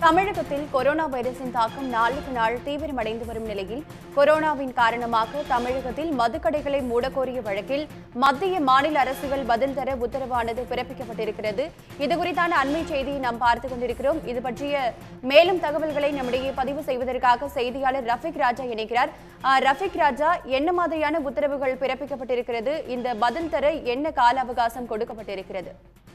தமிழகத்தில் கொரோனா வைரஸின் தாக்கம் நாளுக்கு நாள் தீவிரமடைந்து வரும் நிலையில் கொரோனாவின் காரணமாக தமிழகத்தில் மதுக்கடைகளை மூடக்கோரிய வழக்கில் மத்திய மாநில அரசுகள் பதில் தர உத்தரவானது பிறப்பிக்கப்பட்டிருக்கிறது இதுகுறித்தான அண்மை செய்தியை நாம் பார்த்துக் கொண்டிருக்கிறோம் இது பற்றிய மேலும் தகவல்களை நம்மிடையே பதிவு செய்வதற்காக செய்தியாளர் ரஃபிக் ராஜா இணைக்கிறார் ஆஹ், ரஃபிக் ராஜா என்ன மாதிரியான உத்தரவுகள் பிறப்பிக்கப்பட்டிருக்கிறது இந்த பதில் தர என்ன கால அவகாசம் கொடுக்கப்பட்டிருக்கிறது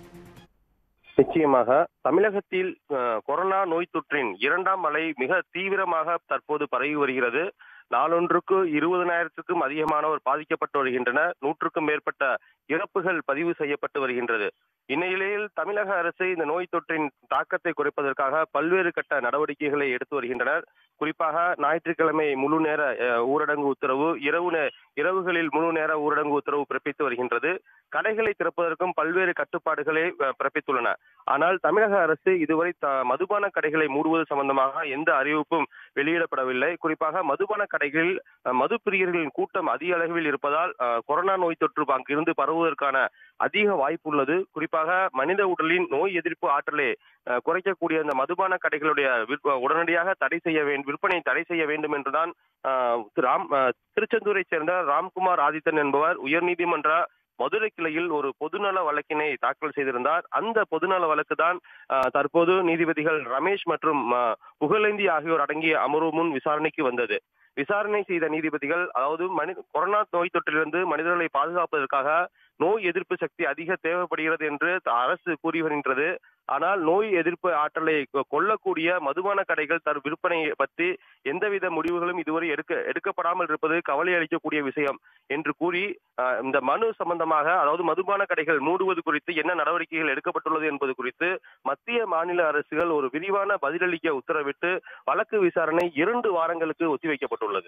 நிச்சயமாக தமிழகத்தில் அஹ், கொரோனா நோய் தொற்றின் இரண்டாம் அலை மிக தீவிரமாக தற்போது பரவி வருகிறது நாளொன்றுக்கு இருபதனாயிரத்துக்கும் அதிகமானோர் பாதிக்கப்பட்டு வருகின்றனர் நூற்றுக்கும் மேற்பட்ட இறப்புகள் பதிவு செய்யப்பட்டு வருகின்றது இந்நிலையில் தமிழக அரசு இந்த நோய் தொற்றின் தாக்கத்தை குறைப்பதற்காக பல்வேறு கட்ட நடவடிக்கைகளை எடுத்து வருகின்றனர் குறிப்பாக ஞாயிற்றுக்கிழமை முழு நேர அஹ், ஊரடங்கு உத்தரவு இரவு நே- இரவுகளில் முழு நேர ஊரடங்கு உத்தரவு பிறப்பித்து வருகின்றது கடைகளை திறப்பதற்கும் பல்வேறு கட்டுப்பாடுகளை அஹ், பிறப்பித்துள்ளன ஆனால் தமிழக அரசு இதுவரை த- மதுபான கடைகளை மூடுவது சம்பந்தமாக எந்த அறிவிப்பும் வெளியிடப்படவில்லை குறிப்பாக மதுபான கடைகளில் அஹ், மது பிரியர்களின் கூட்டம் அதிக அளவில் இருப்பதால் அஹ், கொரோனா நோய் தொற்று அங்கிருந்து பரவுவதற்கான அதிக வாய்ப்பு உள்ளது குறிப்பாக மனித உடலின் நோய் எதிர்ப்பு ஆற்றலை அஹ், குறைக்கக்கூடிய அந்த மதுபான கடைகளுடைய விற்ப- உடனடியாக தடை செய்ய வேண்டும் விற்பனை தடை செய்ய வேண்டும் என்றுதான் அஹ், திரு ராம் அஹ், திருச்செந்தூரை சேர்ந்த ராம்குமார் ஆதித்தன் என்பவர் உயர்நீதிமன்ற மதுரை கிளையில் ஒரு பொதுநல வழக்கினை தாக்கல் செய்திருந்தார் அந்த பொதுநல வழக்கு தான் அஹ், தற்போது நீதிபதிகள் ரமேஷ் மற்றும் அஹ், புகழேந்தி ஆகியோர் அடங்கிய அமர்வு முன் விசாரணைக்கு வந்தது விசாரணை செய்த நீதிபதிகள் அதாவது மனித கொரோனா நோய் தொற்றிலிருந்து மனிதர்களை பாதுகாப்பதற்காக நோய் எதிர்ப்பு சக்தி அதிக தேவைப்படுகிறது என்று அரசு கூறி வருகின்றது ஆனால் நோய் எதிர்ப்பு ஆற்றலை கொ- கொள்ளக்கூடிய மதுபான கடைகள் தர் விற்பனை பற்றி எந்தவித முடிவுகளும் இதுவரை எடுக்க எடுக்கப்படாமல் இருப்பது கவலை அளிக்கக்கூடிய விஷயம் என்று கூறி அஹ், இந்த மனு சம்பந்தமாக அதாவது மதுபான கடைகள் மூடுவது குறித்து என்ன நடவடிக்கைகள் எடுக்கப்பட்டுள்ளது என்பது குறித்து மத்திய மாநில அரசுகள் ஒரு விரிவான பதிலளிக்க உத்தரவிட்டு வழக்கு விசாரணை இரண்டு வாரங்களுக்கு ஒத்திவைக்கப்பட்டுள்ளது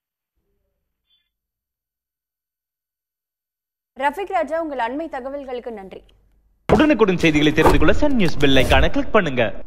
ரஃபிக் ராஜா உங்கள் அண்மை தகவல்களுக்கு நன்றி உடனுக்குடன் செய்திகளை தெரிந்து கொள்ள சன் நியூஸ் பெல் ஐகானை கிளிக் பண்ணுங்க